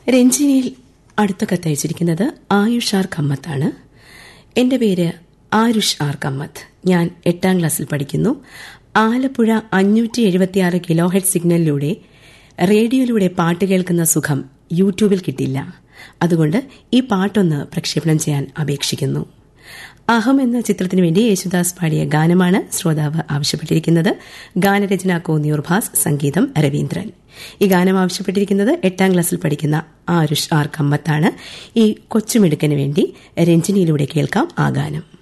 രഞ്ജിനിയിൽ അടുത്ത കത്തയച്ചിരിക്കുന്നത് ആയുഷ് ആർ കമ്മത്താണ് എന്റെ പേര് ആരുഷ് ആർ കമ്മത്ത് ഞാൻ എട്ടാം ക്ലാസ്സിൽ പഠിക്കുന്നു ആലപ്പുഴ അഞ്ഞൂറ്റി എഴുപത്തിയാറ് കിലോ ഹെഡ് സിഗ്നലിലൂടെ റേഡിയോയിലൂടെ പാട്ട് കേൾക്കുന്ന സുഖം യൂട്യൂബിൽ കിട്ടില്ല അതുകൊണ്ട് ഈ പാട്ടൊന്ന് പ്രക്ഷേപണം ചെയ്യാൻ അപേക്ഷിക്കുന്നു അഹം എന്ന ചിത്രത്തിനു വേണ്ടി യേശുദാസ് പാടിയ ഗാനമാണ് ശ്രോതാവ് ആവശ്യപ്പെട്ടിരിക്കുന്നത് ഗാനരചന കോന്നിയൂർ ഭാസ് സംഗീതം രവീന്ദ്രൻ ഈ ഗാനം ആവശ്യപ്പെട്ടിരിക്കുന്നത് എട്ടാം ക്ലാസ്സിൽ പഠിക്കുന്ന ആരുഷ് ആർ കമ്മത്താണ് ഈ കൊച്ചുമിടുക്കന് വേണ്ടി രഞ്ജിനിയിലൂടെ കേൾക്കാം ആ ഗാനം